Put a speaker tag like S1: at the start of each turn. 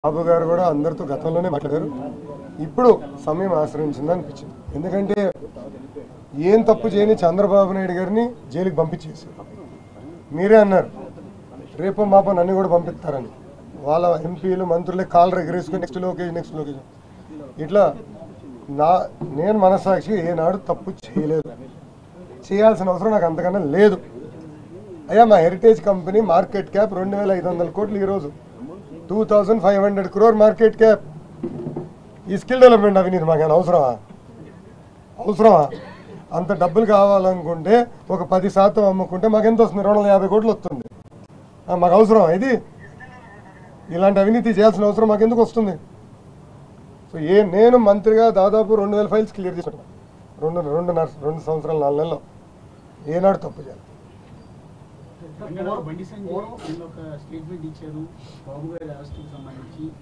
S1: బాబు గారు కూడా అందరితో గతంలోనే మాట్లాడారు ఇప్పుడు సమయం ఆశ్రయించింది అనిపించింది ఎందుకంటే ఏం తప్పు చేయని చంద్రబాబు నాయుడు గారిని జైలుకి పంపించేసారు మీరే అన్నారు రేపు మాప నన్ను కూడా పంపిస్తారని వాళ్ళ ఎంపీలు మంత్రులే కాళ్ళు ఎగరేసుకుని నెక్స్ట్ లొకేషన్ నెక్స్ట్ లొకేషన్ ఇట్లా నా నేను మనస్సాక్షి ఏనాడు తప్పు చేయలేదు చేయాల్సిన అవసరం నాకు అంతకన్నా లేదు అయ్యా మా హెరిటేజ్ కంపెనీ మార్కెట్ క్యాప్ రెండు వేల ఐదు వందల కోట్లు ఈరోజు two thousand five hundred crore market cap ఈ స్కిల్ డెవలప్మెంట్ అవినీతి మాకేమైనా అవసరమా అవసరమా అంత డబ్బులు కావాలనుకుంటే ఒక పది శాతం అమ్ముకుంటే మాకు ఎంత వస్తుంది రెండు వందల యాభై కోట్లు వస్తుంది ఆ, మాకు అవసరం ఇది ఇలాంటి అవినీతి చేయాల్సిన అవసరం మాకు ఎందుకు వస్తుంది సో ఏ నేను మంత్రిగా దాదాపు రెండు వేల ఫైల్స్ క్లియర్ చేశాను రెండు రెండున్నర రెండు సంవత్సరాలు నాలుగు నెలల్లో ఏనాడు తప్పు చేయాలి
S2: తెలంగాణలో బండి సంజయ్ నిన్న ఒక స్టేట్మెంట్ ఇచ్చారు బాబు గారి అరెస్టుకు సంబంధించి